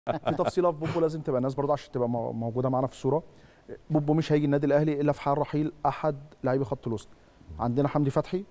في تفصيله في بوبو لازم تبقى الناس برضه عشان تبقى مو- موجوده معانا في الصوره بوبو مش هيجي النادي الاهلي الا في حال رحيل احد لاعبي خط الوسط عندنا حمدي فتحي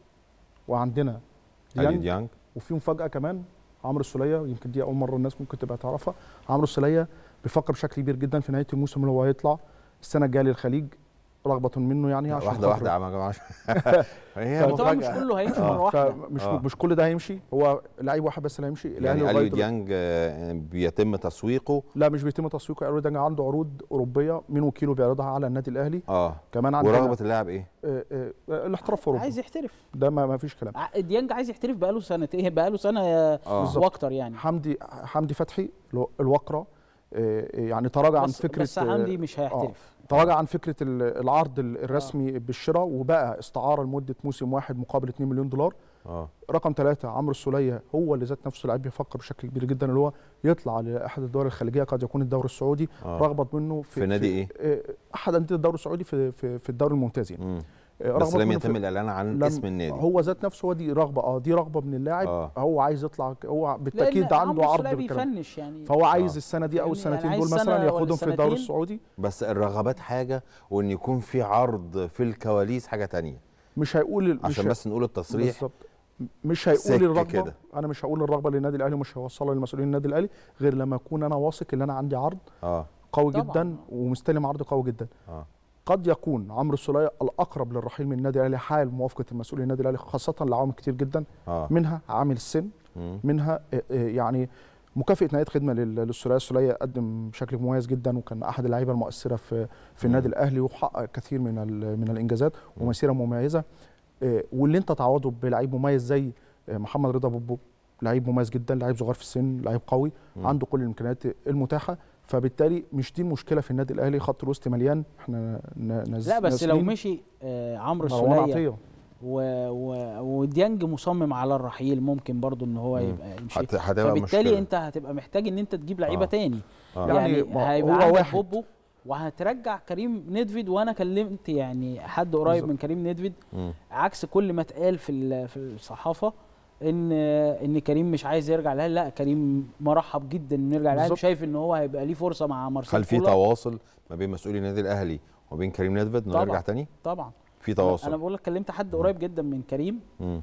وعندنا علي ديانج ديانج وفي مفاجاه كمان عمرو السوليه يمكن دي اول مره الناس ممكن تبقى تعرفها عمرو السوليه بيفكر بشكل كبير جدا في نهايه الموسم اللي هو هيطلع السنه الجايه للخليج رغبه منه يعني عشان واحده واحده خاطره. يا جماعه هي طبعا مش مفاجاه كله هيمشي آه. مره واحده فمش آه. مش كل ده هيمشي هو لعيب واحد بس اللي هيمشي يعني الاهلي اليو لغاية دلوقتي- ديانج آه، بيتم تسويقه لا مش بيتم تسويقه اليو ديانج عنده عروض اوروبيه من وكيله بيعرضها على النادي الاهلي اه كمان عندنا ورغبه اللاعب ايه؟ آه، آه، آه، الاحتراف في اوروبا عايز يحترف ده ما ما فيش كلام ع- ديانج عايز يحترف بقاله سنتين بقاله سنه اه واكتر يعني حمدي حمدي فتحي الو- الوقره آه، يعني تراجع عن بس فكره بس حمدي مش هيحترف تراجع عن فكره ال- العرض ال- الرسمي بالشراء وبقى استعاره لمده موسم واحد مقابل 2 مليون دولار اه رقم ثلاثة عمرو السولية هو اللي ذات نفسه لعيب بيفكر بشكل كبير جدا اللي هو يطلع لأحد الدول الخليجية قد يكون الدوري السعودي آه. رغبة منه في, في نادي إيه؟ آه، أحد أندية الدوري السعودي في في, في الدوري الممتاز يعني مم. آه، بس رغبة لم منه يتم في- الاعلان عن لم- اسم النادي هو ذات نفسه هو دي رغبة اه دي رغبة من اللاعب اه هو عايز يطلع هو لأن بالتأكيد عنده عمرو عرض السولية بالكلام بيفنش يعني فهو عايز آه. السنة دي أو يعني السنتين عايز دول سنة مثلا ولا ياخدهم في الدوري سنتين. السعودي بس الرغبات حاجه وان يكون في عرض في الكواليس حاجه تانية مش هيقول مش عشان هي- بس نقول التصريح بالظبط مش هيقول سكة الرغبه كده. انا مش هقول الرغبه للنادي الاهلي ومش هوصلها للمسؤولين النادي الاهلي غير لما اكون انا واثق ان انا عندي عرض اه قوي طبعاً. جدا ومستلم عرض قوي جدا اه قد يكون عمرو السوليه الاقرب للرحيل من النادي الاهلي حال موافقه المسؤولين النادي الاهلي خاصه لعوامل كتير جدا اه منها عامل السن مم. منها آه، آه، يعني مكافاه نهايه خدمه لل- للسوليه السوليه قدم بشكل مميز جدا وكان احد اللعيبه المؤثره في في النادي الاهلي وحقق كثير من ال- من الانجازات ومسيره مميزه آه، واللي انت تعوضه بلعيب مميز زي آه، محمد رضا بوبو لعيب مميز جدا لعيب صغير في السن لعيب قوي مم. عنده كل الامكانيات المتاحه فبالتالي مش دي المشكله في النادي الاهلي خط الوسط مليان احنا ن- نز- لا بس لو نازلين مشي آه، عمرو مروان السوليه عطيه و... و... وديانج مصمم على الرحيل ممكن برضو ان هو مم. يبقى يمشي هت- هتبقى فبالتالي مشكلة. انت هتبقى محتاج ان انت تجيب لعيبه آه. تاني آه. يعني, يعني ما هيبقى هو عندك واحد. بوبو وهترجع كريم ندفيد وانا كلمت يعني حد قريب بالظبط. من كريم ندفيد مم. عكس كل ما اتقال في ال- في الصحافه ان ان كريم مش عايز يرجع الاهلي لا كريم مرحب جدا انه يرجع الاهلي بالظبط. شايف ان هو هيبقى ليه فرصه مع مارسيل هل في كولر. تواصل ما بين مسؤولي النادي الاهلي وبين كريم ندفد انه طبعاً. يرجع تاني؟ طبعا في انا تواصل بقول لك كلمت حد قريب جدا من كريم مم.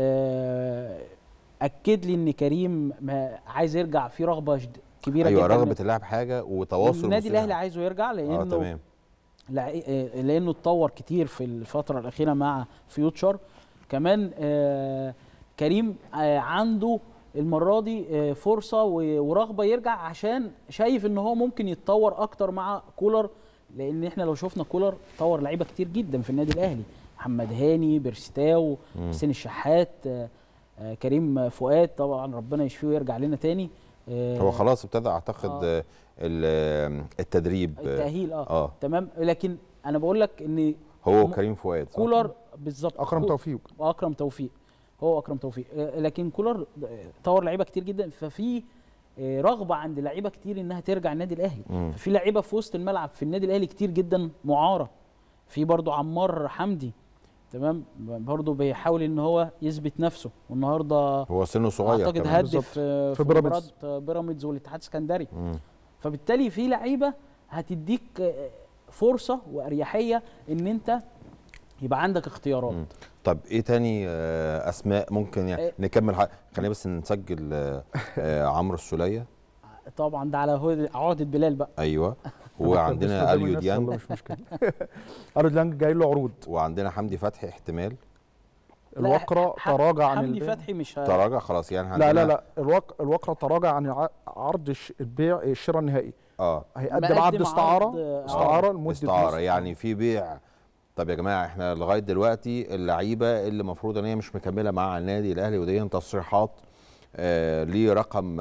آه، اكد لي ان كريم ما- عايز يرجع في رغبه شد- كبيره ايوه جدا رغبه اللاعب حاجه وتواصل النادي المسؤولين الاهلي عايزه يرجع لانه اه تمام لع- آه، لانه اتطور كتير في الفتره الاخيره مع فيوتشر كمان آه، كريم آه، عنده المره دي آه، فرصه و- ورغبه يرجع عشان شايف ان هو ممكن يتطور اكتر مع كولر لان احنا لو شفنا كولر طور لعيبه كتير جدا في النادي الاهلي محمد هاني بيرستاو مم. حسين الشحات آه، آه، كريم فؤاد طبعا ربنا يشفيه ويرجع لنا تاني آه، هو خلاص ابتدى اعتقد آه. آه. ال- التدريب آه، التاهيل اه اه تمام لكن انا بقول لك ان هو م- كريم فؤاد صح؟ كولر بالظبط اكرم كو- توفيق واكرم توفيق هو اكرم توفيق آه، لكن كولر آه، طور لعيبه كتير جدا ففي آه، رغبه عند لعيبه كتير انها ترجع النادي الاهلي مم. في لعيبه في وسط الملعب في النادي الاهلي كتير جدا معاره في برضو عمار حمدي تمام برضو بيحاول ان هو يثبت نفسه والنهارده هو سنه صغير اعتقد كمان. هدف بالظبط. آه، في في بيراميدز. مباراه بيراميدز والاتحاد السكندري مم. فبالتالي في لعيبه هتديك آه، فرصه واريحيه ان انت يبقى عندك اختيارات مم. طب ايه تاني آه، اسماء ممكن يعني إيه. نكمل ح- خلينا بس نسجل آه، آه، عمرو السوليه طبعا ده على هود- عقده بلال بقى ايوه وعندنا بس قدام اليو الناس، يلا ديانج مش مشكله اليو ديانج جاي له عروض وعندنا حمدي فتحي احتمال لا، الوقره ح- تراجع عن حمدي البيع. فتحي مش ه- تراجع خلاص يعني لا عندنا لا لا الوق... الوقره تراجع عن ع- عرض الش- البيع الشراء النهائي اه هيقدم مقدم عرض عرض- استعاره آه. استعاره لمده استعاره موسم. يعني في بيع طب يا جماعه احنا لغايه دلوقتي اللعيبه اللي المفروض ان هي مش مكمله مع النادي الاهلي ودي تصريحات آه لرقم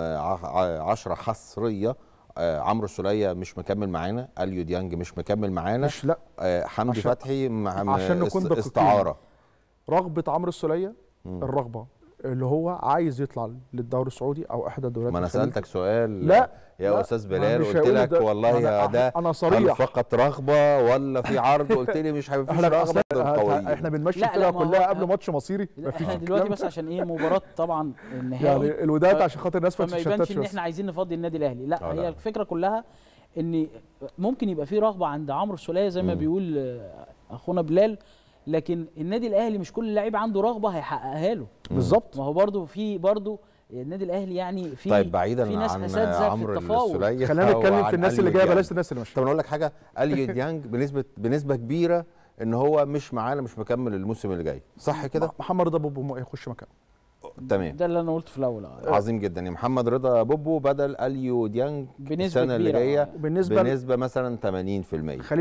10 حصريه آه عمرو السوليه مش مكمل معانا اليو ديانج مش مكمل معانا مش لا آه حمدي عشان- فتحي مع عشان نكون است- دقيقين. استعاره رغبه عمرو السوليه مم. الرغبه اللي هو عايز يطلع للدوري السعودي او احدى الدوريات ما انا الخليج. سالتك سؤال لا يا لا، استاذ ما بلال مش قلت هيقول لك ده. والله أنا- يا ده انا هل صريح فقط رغبه ولا في عرض قلت لي مش هيبقى فيش احنا رغبه أصلاً قويه احنا بنمشي لا، لا، الفرقه ما هو- كلها قبل ماتش مصيري احنا مفيش دلوقتي الكلام بس ده. عشان ايه مباراه طبعا النهائي يعني الوداد ف- عشان خاطر الناس ما فما يبانش تتشتتش ان بس. احنا عايزين نفضي النادي الاهلي لا آه، لا. هي الفكره كلها ان ممكن يبقى في رغبه عند عمرو السوليه زي ما مم. بيقول آه، اخونا بلال لكن النادي الاهلي مش كل لعيب عنده رغبه هيحققها له بالظبط ما هو برضو في برضو النادي الاهلي يعني في طيب بعيدا في ناس عن اساتذه في عمرو التفاوض السوليه خلينا نتكلم وعن في الناس اللي أليو جايه ديانج. بلاش الناس اللي مش طب انا اقول لك حاجه اليو ديانج بنسبه بنسبه كبيره ان هو مش معانا مش مكمل الموسم اللي جاي صح كده محمد رضا بوبو يخش مكانه تمام ده اللي انا قلته في الاول آه. عظيم جدا يا محمد رضا بوبو بدل اليو ديانج بنسبة السنه اللي كبيرة، جايه آه. بالنسبه بنسبه مثلا 80% خلينا